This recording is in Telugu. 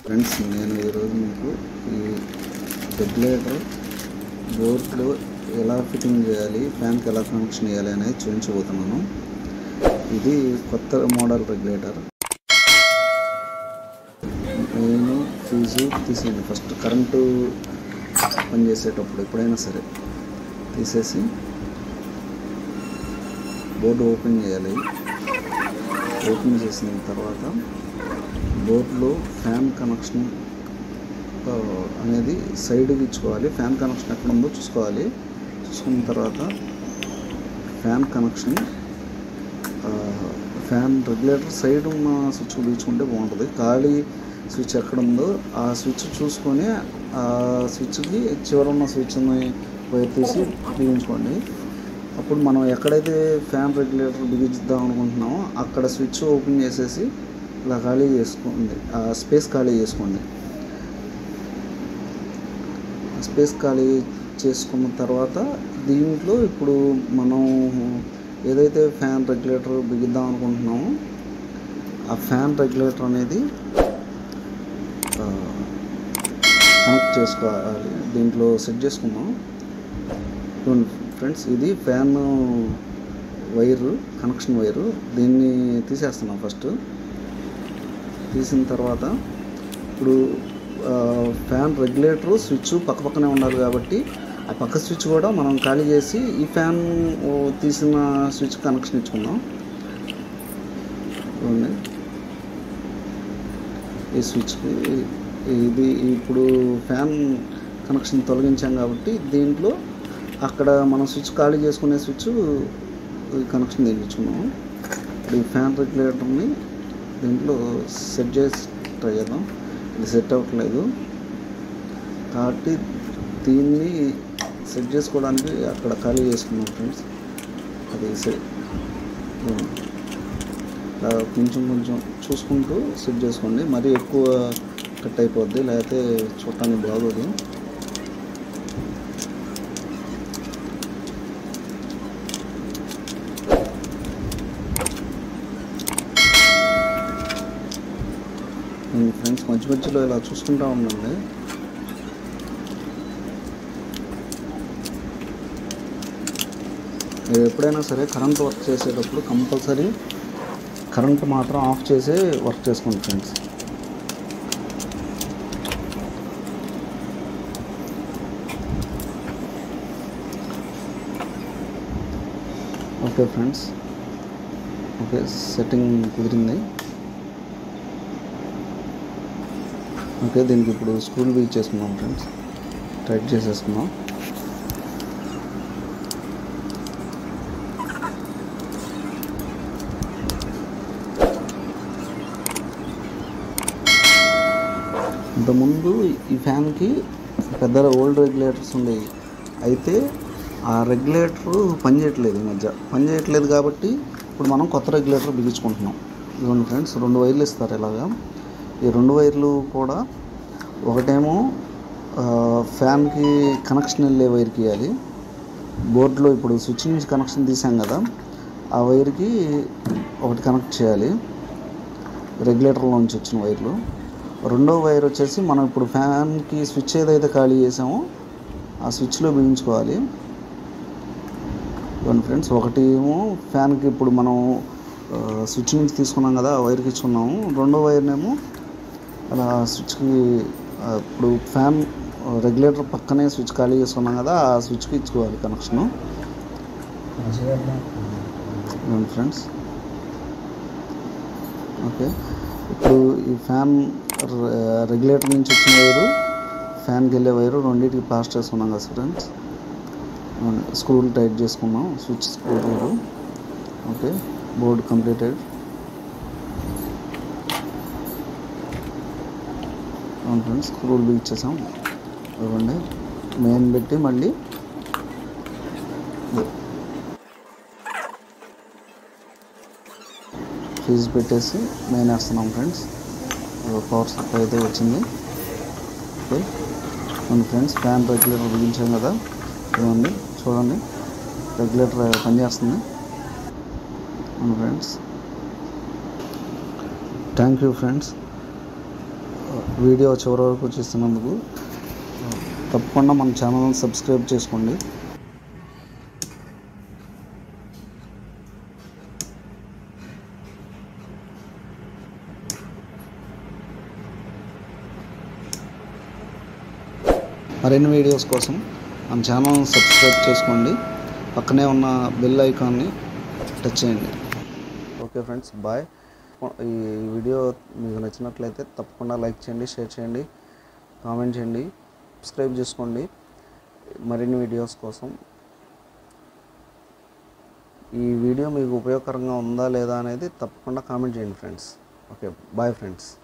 ఫ్రెండ్స్ నేను ఈరోజు మీకు ఈ రెగ్యులేటర్ బోర్డులో ఎలా ఫిట్టింగ్ చేయాలి ఫ్యాన్కి ఎలా కనెక్షన్ చేయాలి అనేది చూపించబోతున్నాను ఇది కొత్త మోడల్ రెగ్యులేటర్ నేను ఫీజు తీసేయండి ఫస్ట్ కరెంటు పనిచేసేటప్పుడు ఎప్పుడైనా సరే తీసేసి బోర్డు ఓపెన్ చేయాలి ఓపెన్ చేసిన తర్వాత బోర్డులో ఫ్యాన్ కనెక్షన్ ఆ, అనేది సైడ్కి ఇచ్చుకోవాలి ఫ్యాన్ కనెక్షన్ ఎక్కడ ఉందో చూసుకోవాలి చూసుకున్న తర్వాత ఫ్యాన్ కనెక్షన్ ఆ, ఫ్యాన్ రెగ్యులేటర్ సైడ్ ఉన్న స్విచ్ బిగించుకుంటే బాగుంటుంది ఖాళీ స్విచ్ ఎక్కడ ఉందో ఆ స్విచ్ చూసుకొని ఆ స్విచ్కి చివర ఉన్న స్విచ్ని వైర్ తీసి బిగించుకోండి అప్పుడు మనం ఎక్కడైతే ఫ్యాన్ రెగ్యులేటర్ బిగిద్దాం అనుకుంటున్నామో అక్కడ స్విచ్ ఓపెన్ చేసేసి ఇలా ఖాళీ చేసుకోండి ఆ స్పేస్ ఖాళీ చేసుకోండి స్పేస్ ఖాళీ చేసుకున్న తర్వాత దీంట్లో ఇప్పుడు మనం ఏదైతే ఫ్యాన్ రెగ్యులేటర్ బిగిద్దాం అనుకుంటున్నామో ఆ ఫ్యాన్ రెగ్యులేటర్ అనేది ఆ, కనెక్ట్ చేసుకోవాలి దీంట్లో సెట్ చేసుకున్నాం చూడండి ఫ్రెండ్స్ ఇది ఫ్యాన్ వైరు కనెక్షన్ వైరు దీన్ని తీసేస్తున్నాం ఫస్ట్ తీసిన తర్వాత ఇప్పుడు ఆ, ఫ్యాన్ రెగ్యులేటర్ స్విచ్ పక్క పక్కనే ఉండాలి కాబట్టి ఆ పక్క స్విచ్ కూడా మనం ఖాళీ చేసి ఈ ఫ్యాన్ ఓ తీసిన స్విచ్ కనెక్షన్ ఇచ్చుకుందాం చూడండి ఈ స్విచ్కి ఇది ఇప్పుడు ఫ్యాన్ కనెక్షన్ తొలగించాం కాబట్టి దీంట్లో అక్కడ మనం స్విచ్ ఖాళీ చేసుకునే స్విచ్ ఈ కనెక్షన్ తెగించుకున్నాం ఇప్పుడు ఈ ఫ్యాన్ రెగ్యులేటర్ని దీంట్లో సెట్ చేసి ట్రై చేద్దాం ఇది సెట్ అవ్వట్లేదు కాబట్టి దీన్ని సెట్ చేసుకోవడానికి అక్కడ ఖాళీ చేసుకున్నాం ఫ్రెండ్స్ అది సెట్ ఇలా కొంచెం కొంచెం చూసుకుంటూ సెట్ చేసుకోండి మరీ ఎక్కువ కట్ అయిపోద్ది లేకపోతే చూడటానికి బాగోదు ఫ్రెండ్స్ మధ్య మధ్యలో ఇలా చూసుకుంటా ఉండండి మీరు ఎప్పుడైనా సరే కరెంట్ వర్క్ చేసేటప్పుడు కంపల్సరీ కరెంట్ మాత్రం ఆఫ్ చేసి వర్క్ చేసుకోండి friends okay friends okay setting కుదిరింది ఓకే దీనికి ఇప్పుడు స్క్రూలు బీచ్ చేసుకుందాం ఫ్రెండ్స్ టైట్ చేసేసుకుందాం ఇంతకుముందు ఈ ఫ్యాన్కి పెద్ద ఓల్డ్ రెగ్యులేటర్స్ ఉండేవి అయితే ఆ రెగ్యులేటర్ పనిచేయట్లేదు ఈ మధ్య పనిచేయట్లేదు కాబట్టి ఇప్పుడు మనం కొత్త రెగ్యులేటర్ బిగించుకుంటున్నాం ఇదిగోండి ఫ్రెండ్స్ రెండు వైర్లు ఇస్తారు ఇలాగా ఈ రెండు వైర్లు కూడా ఒకటేమో ఆ, ఫ్యాన్కి కనెక్షన్ వెళ్ళే వైర్కి ఇవ్వాలి బోర్డులో ఇప్పుడు స్విచ్ నుంచి కనెక్షన్ తీసాం కదా ఆ వైర్కి ఒకటి కనెక్ట్ చేయాలి రెగ్యులేటర్లో నుంచి వచ్చిన వైర్లు రెండో వైర్ వచ్చేసి మనం ఇప్పుడు ఫ్యాన్కి స్విచ్ ఏదైతే ఖాళీ చేసామో ఆ స్విచ్లో బిగించుకోవాలి ఇవ్వండి ఫ్రెండ్స్ ఒకటి ఏమో ఫ్యాన్కి ఇప్పుడు మనం ఆ, స్విచ్ నుంచి తీసుకున్నాం కదా ఆ వైర్కి ఇచ్చుకున్నాము రెండో వైర్నేమో అలా స్విచ్కి ఆ, ఇప్పుడు ఫ్యాన్ రెగ్యులేటర్ పక్కనే స్విచ్ ఖాళీ చేసుకున్నాం కదా ఆ స్విచ్కి ఇచ్చుకోవాలి కనెక్షను ఇవ్వండి ఫ్రెండ్స్ ఓకే ఇప్పుడు ఈ ఫ్యాన్ రె- రెగ్యులేటర్ నుంచి వచ్చిన వైరు ఫ్యాన్కి వెళ్ళే వైరు రెండింటికి పాస్ చేసుకున్నాం కదా ఫ్రెండ్స్ స్క్రూలు టైట్ చేసుకున్నాం స్విచ్ స్క్రూలు ఓకే బోర్డ్ కంప్లీటెడ్ అవును ఫ్రెండ్స్ స్క్రూలు బిగించేసాం ఇవ్వండి మెయిన్ పెట్టి మళ్ళీ ఫీజు పెట్టేసి మెయిన్ వేస్తున్నాం ఫ్రెండ్స్ పవర్ సప్లై అయితే వచ్చింది ఓకే అవును ఫ్రెండ్స్ ఫ్యాన్ రెగ్యులేటర్ బిగించాం కదా ఇవ్వండి చూడండి రెగ్యులేటర్ పనిచేస్తుంది అవును friends thank you friends video చివరి వరకు చూస్తున్నందుకు తప్పకుండా మన ఛానల్ని సబ్స్క్రైబ్ చేసుకోండి మరిన్ని వీడియోస్ కోసం మన ఛానల్ని సబ్స్క్రైబ్ చేసుకోండి పక్కనే ఉన్న బెల్ ఐకాన్ని టచ్ చేయండి ఓకే ఫ్రెండ్స్ బాయ్ ఈ వీడియో మీకు నచ్చినట్లయితే తప్పకుండా లైక్ చేయండి షేర్ చేయండి కామెంట్ చేయండి సబ్స్క్రైబ్ చేసుకోండి మరిన్ని వీడియోస్ కోసం ఈ వీడియో మీకు ఉపయోగకరంగా ఉందా లేదా అనేది తప్పకుండా కామెంట్ చేయండి ఫ్రెండ్స్ ఓకే బాయ్ ఫ్రెండ్స్